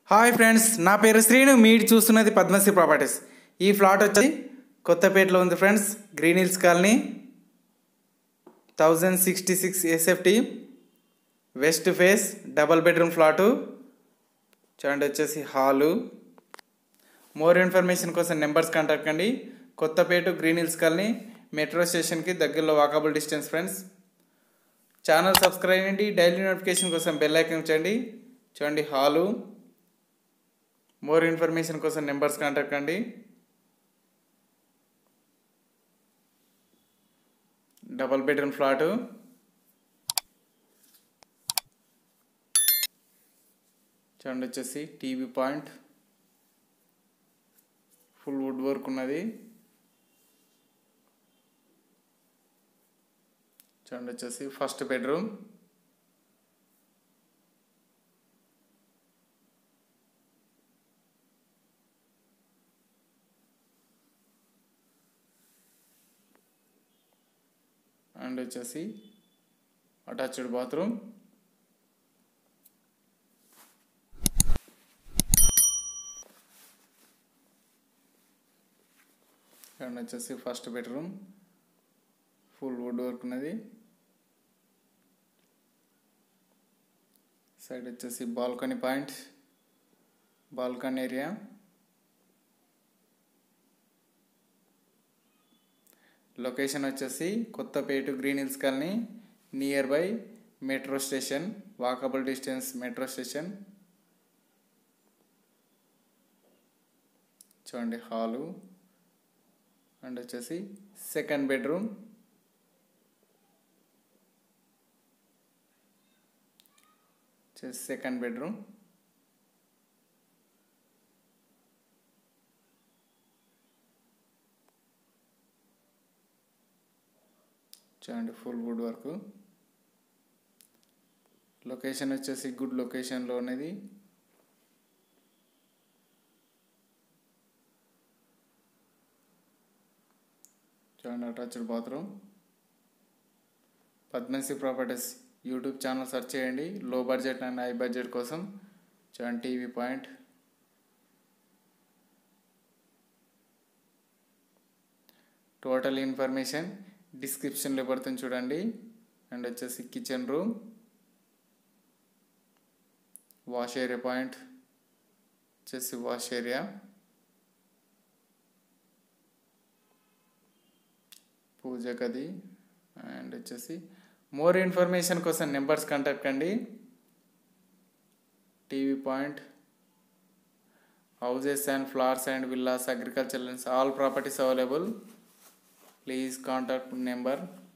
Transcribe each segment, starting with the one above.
hi friends నా పేరు శ్రీను మీరు చూస్తున్నది పద్మశ్రీ ప్రాపర్టీస్ ఈ ఫ్లాట్ వచ్చి కొత్తపేటలో ఉంది friends Green Hills Colony thousand sixty six SFT west face double bedroom flat చూడండి వచ్చేసి హాలు మోర్ ఇన్ఫర్మేషన్ కోసం నెంబర్స్ కాంటాక్ట్ కండి Kothapeta Green Hills Colony metro స్టేషన్కి దగ్గరలో walkable distance friends channel subscribe చేయండి డైలీ నోటిఫికేషన్ కోసం బెల్ ఐకాన్ చేయండి చూడండి హాలు మోర్ ఇన్ఫర్మేషన్ కోసం నెంబర్స్ కాంటాక్ట్ కండి డబల్ బెడ్రూమ్ ఫ్లాటు చూడండి వచ్చేసి TV point full wood work ఉన్నది చూడండి వచ్చేసి ఫస్ట్ బెడ్రూమ్ అండ్ వచ్చేసి అటాచ్డ్ బాత్రూమ్ అండ్ వచ్చేసి first bedroom full wood work ఉన్నది సైడ్ వచ్చేసి balcony point balcony area location వచ్చేసి Kothapeta Green Hills Colony near by metro station walkable distance metro station చూడండి hall and వచ్చేసి సెకండ్ బెడ్రూమ్ వచ్చేసి second bedroom చూడండి full wood work location వచ్చేసి good లొకేషన్లో ఉన్నది చూడండి attached bathroom Padmasri properties YouTube channel search చేయండి low budget and high budget కోసం చూడండి టీవీ పాయింట్ టోటల్ ఇన్ఫర్మేషన్ డిస్క్రిప్షన్లో పడుతుంది చూడండి అండ్ వచ్చేసి kitchen room wash area point వచ్చేసి వాష్ ఏరియా పూజ గది అండ్ వచ్చేసి మోర్ ఇన్ఫర్మేషన్ కోసం నెంబర్స్ కాంటాక్ట్ అండి TV point houses and flats and villas agriculture all properties available please contact number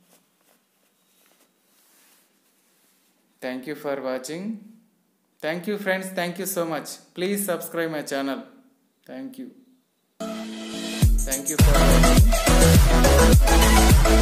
thank you for watching thank you friends thank you so much please subscribe my channel thank you thank you for watching